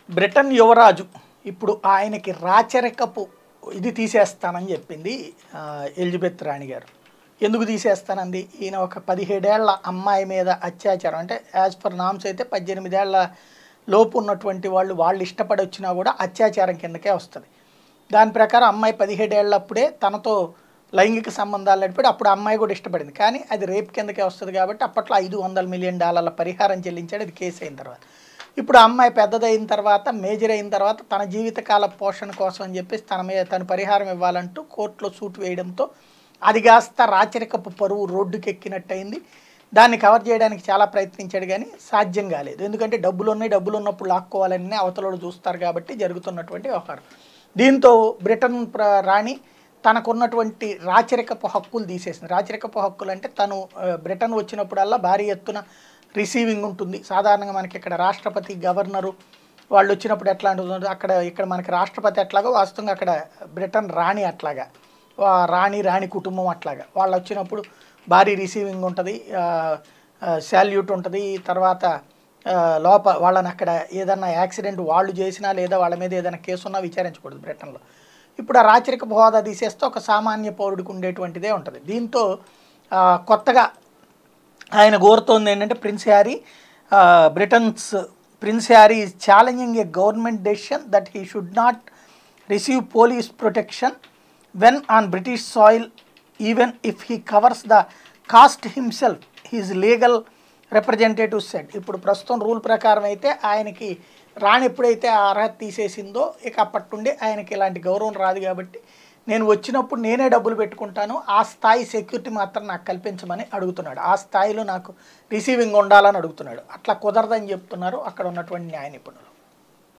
Britain యువరాజు ఇప్పుడు ఆయనకి రాచరికపు ఇది తీసేస్తానని చెప్పింది ఆ, ఎలిజబెత్ రాణి గారు ఎందుకు తీసేస్తానంది ఈయన ఒక పదిహేడేళ్ల అమ్మాయి మీద అత్యాచారం అంటే యాజ్ పర్ నామ్స్ అయితే పద్దెనిమిదేళ్ల లోపు ఉన్నటువంటి వాళ్ళు వాళ్ళు ఇష్టపడి వచ్చినా కూడా అత్యాచారం కిందకే వస్తుంది దాని ప్రకారం అమ్మాయి పదిహేడేళ్ళప్పుడే తనతో లైంగిక సంబంధాలు నడిపాడు అప్పుడు అమ్మాయి కూడా ఇష్టపడింది కానీ అది రేప్ కిందకే వస్తుంది కాబట్టి అప్పట్లో ఐదు వందల మిలియన్ డాలర్ల పరిహారం చెల్లించాడు అది కేసు అయిన తర్వాత ఇప్పుడు ఆ అమ్మాయి పెద్దదైన తర్వాత మేజర్ అయిన తర్వాత తన జీవితకాల పోషణ కోసం అని చెప్పేసి తన మీద తను పరిహారం ఇవ్వాలంటూ కోర్టులో సూట్ వేయడంతో అది కాస్త రాచరికపు పరువు రోడ్డుకి ఎక్కినట్టయింది దాన్ని కవర్ చేయడానికి చాలా ప్రయత్నించాడు కానీ సాధ్యం కాలేదు ఎందుకంటే డబ్బులు ఉన్నాయి డబ్బులు ఉన్నప్పుడు లాక్కోవాలని అవతలోడు చూస్తారు కాబట్టి జరుగుతున్నటువంటి వ్యవహారం దీంతో బ్రిటన్ ప్ర- రాణి తనకున్నటువంటి రాచరికపు హక్కులు తీసేసింది రాచరికపు హక్కులు అంటే తను ఆ, బ్రిటన్ వచ్చినప్పుడల్లా భారీ ఎత్తున రిసీవింగ్ ఉంటుంది సాధారణంగా మనకి ఇక్కడ రాష్ట్రపతి గవర్నరు వాళ్ళు వచ్చినప్పుడు ఎట్లా ఉంటుంది అక్కడ ఇక్కడ మనకి రాష్ట్రపతి ఎట్లాగో వాస్తవంగా అక్కడ బ్రిటన్ రాణి అట్లాగా వా- రాణి రాణి కుటుంబం అట్లాగా వాళ్ళు వచ్చినప్పుడు భారీ రిసీవింగ్ ఉంటుంది శాల్యూట్ ఉంటుంది తర్వాత ఆ, లోప వాళ్ళని అక్కడ ఏదన్నా యాక్సిడెంట్ వాళ్ళు చేసినా లేదా వాళ్ళ మీద ఏదైనా కేసు ఉన్నా విచారించకూడదు బ్రిటన్లో ఇప్పుడు ఆ రాచరిక హోదా తీసేస్తే ఒక సామాన్య పౌరుడికి ఉండేటువంటిదే ఉంటుంది దీంతో ఆ, కొత్తగా ఆయన కోరుతోంది ఏంటంటే ప్రిన్స్ హ్యారీ ఆ, Britain's Prince Harry is challenging a government decision that he should not receive police protection when on British soil even if he covers the cost himself his legal representative said ఇప్పుడు ప్రస్తుతం rule ప్రకారం అయితే ఆయనకి రాణి ఎప్పుడైతే ఆ అర్హత తీసేసిందో ఇక అప్పటి నుండి ఆయనకి ఇలాంటి గౌరవం రాదు కాబట్టి నేను వచ్చినప్పుడు నేనే డబ్బులు పెట్టుకుంటాను ఆ స్థాయి సెక్యూరిటీ మాత్రం నాకు కల్పించమని అడుగుతున్నాడు ఆ స్థాయిలో నాకు రిసీవింగ్ ఉండాలని అడుగుతున్నాడు అట్లా కుదరదని చెప్తున్నారు అక్కడ ఉన్నటువంటి న్యాయ నిపుణులు